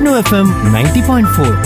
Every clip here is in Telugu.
Vishnu FM ninety point four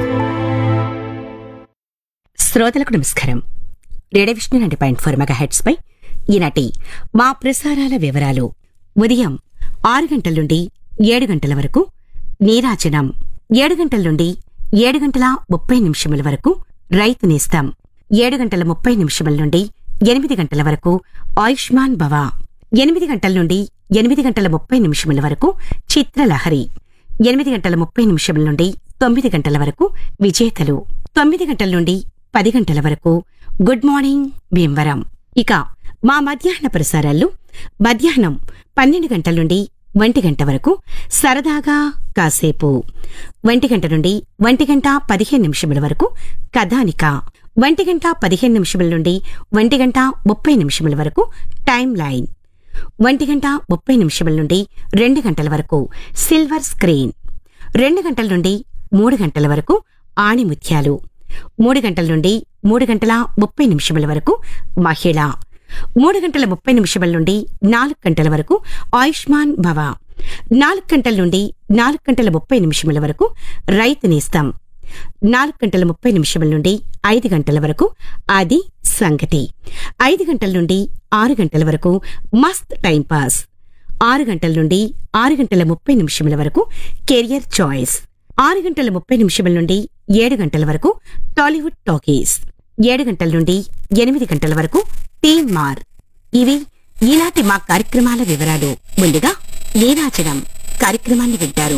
శ్రోతలకు నమస్కారం radio Vishnu ninety point four megahertz పై ఈనాటి మా ప్రసారాల వివరాలు ఉదయం ఆరు గంటల నుండి ఏడు గంటల వరకు నీరాజనం ఏడు గంటల నుండి ఏడు గంటల ముప్పై నిమిషముల వరకు రైతు నేస్తాం ఏడు గంటల ముప్పై నిమిషముల నుండి ఎనిమిది గంటల వరకు ఆయుష్మాన్ భవ ఎనిమిది గంటల నుండి ఎనిమిది గంటల ముప్పై నిమిషముల వరకు చిత్రలహరి ఎనిమిది గంటల ముప్పై నిమిషముల నుండి తొమ్మిది గంటల వరకు విజేతలు తొమ్మిది గంటల నుండి పది గంటల వరకు గుడ్ మార్నింగ్ భీమవరం ఇక మా మధ్యాహ్న ప్రసారాల్లో మధ్యాహ్నం పన్నెండు గంటల నుండి ఒంటి గంట వరకు సరదాగా కాసేపు ఒంటి గంట నుండి ఒంటి గంట పదిహేను నిమిషముల వరకు కథానిక ఒంటి గంట పదిహేను నిమిషముల నుండి ఒంటి గంట ముప్పై నిమిషముల వరకు టైం లైన్ ఒంటి గంట ముప్పై నిమిషముల నుండి రెండు గంటల వరకు సిల్వర్ స్క్రీన్ రెండు గంటల నుండి మూడు గంటల వరకు ఆణిముత్యాలు మూడు గంటల నుండి మూడు గంటల ముప్పై నిమిషముల వరకు మహిళ మూడు గంటల ముప్పై నిమిషముల నుండి నాలుగు గంటల వరకు ఆయుష్మాన్ భవ నాలుగు గంటల నుండి నాలుగు గంటల ముప్పై నిమిషముల వరకు రైతు నేస్తం నాలుగు గంటల ముప్పై నిమిషముల నుండి ఐదు గంటల వరకు అది సంగతి ఐదు గంటల నుండి ఆరు గంటల వరకు మస్త్ టైం పాస్ ఆరు గంటల నుండి ఆరు గంటల ముప్పై నిమిషముల వరకు కెరియర్ చాయిస్ ఆరు గంటల ముప్పై నిమిషముల నుండి ఏడు గంటల వరకు టాలీవుడ్ టాకీస్ ఏడు గంటల నుండి ఎనిమిది గంటల వరకు టీమ్ మార్ ఇవి ఈనాటి మా కార్యక్రమాల వివరాలు ముందుగా నీరాజనం కార్యక్రమాన్ని వింటారు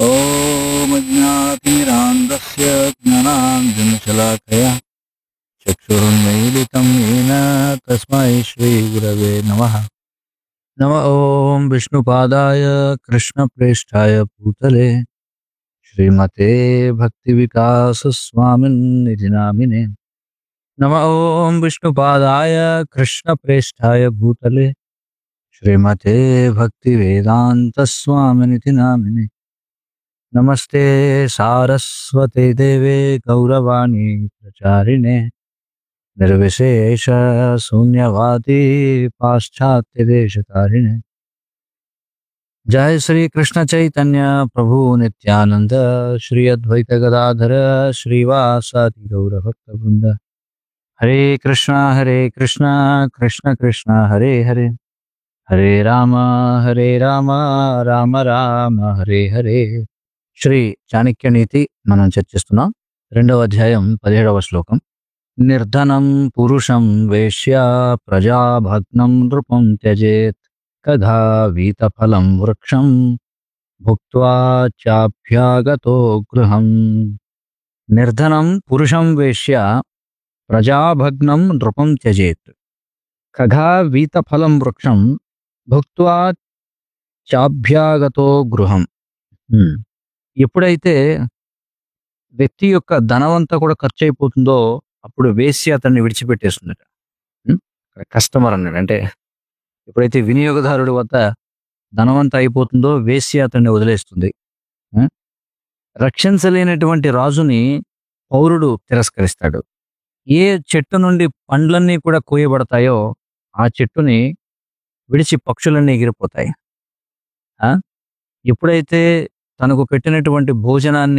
ఓమజ్ఞాతిరాంధస్య జ్ఞానాంజనశలాకయా చక్షురున్మీలితం येन తస్మై శ్రీగురవే నమః నమ ఓం విష్ణుపాదాయ కృష్ణప్రేష్ఠాయ భూతలే శ్రీమతే భక్తి వికాస స్వామిన్నిధి నామినే నమ ఓం విష్ణుపాదాయ కృష్ణప్రేష్ఠాయ భూతలే శ్రీమతే భక్తి వేదాంత స్వామినితి నామిని నమస్తే సారస్వతే దేవే గౌరవాణి ప్రచారిణే నిర్విశేష శూన్యవాది పాశ్చాత్య దేశతారిణే జయ శ్రీ కృష్ణ చైతన్య ప్రభు నిత్యానంద శ్రీ అద్వైత గదాధర శ్రీవాసాది గౌర భక్త బృంద హరే కృష్ణ హరే కృష్ణ కృష్ణ కృష్ణ హరే హరే హరే రామ హరే రామ రామ రామ హరే హరే శ్రీ చాణక్య నీతి మనం చర్చిస్తున్నాం రెండవ అధ్యాయం పదిహేడవ శ్లోకం నిర్ధనం పురుషం వేశ్య ప్రజాభగ్నం నృపం త్యజేత్ కథా వీతఫలం వృక్షం భుక్త్వా చాభ్యాగతో గృహం నిర్ధనం పురుషం వేశ్య ప్రజాభగ్నం నృపం త్యజేత్ ఖగా వీతఫలం వృక్షం భుక్త్వా చాభ్యాగతో గృహం హ్మ్. ఎప్పుడైతే వ్యక్తి యొక్క ధనమంతా కూడా ఖర్చు అయిపోతుందో అప్పుడు వేసి అతన్ని విడిచిపెట్టేస్తుందట హ్మ్? ఇక్కడ కస్టమర్ అన్నాడు అంటే ఎప్పుడైతే వినియోగదారుడి వద్ద ధనవంతా అయిపోతుందో వేసి అతన్ని వదిలేస్తుంది హ్మ్? రక్షించలేనటువంటి రాజుని పౌరుడు తిరస్కరిస్తాడు ఏ చెట్టు నుండి పండ్లన్నీ కూడా కోయబడతాయో ఆ చెట్టుని విడిచి పక్షులన్నీ ఎగిరిపోతాయి ఆ? ఎప్పుడైతే తనకు పెట్టినటువంటి భోజనాన్ని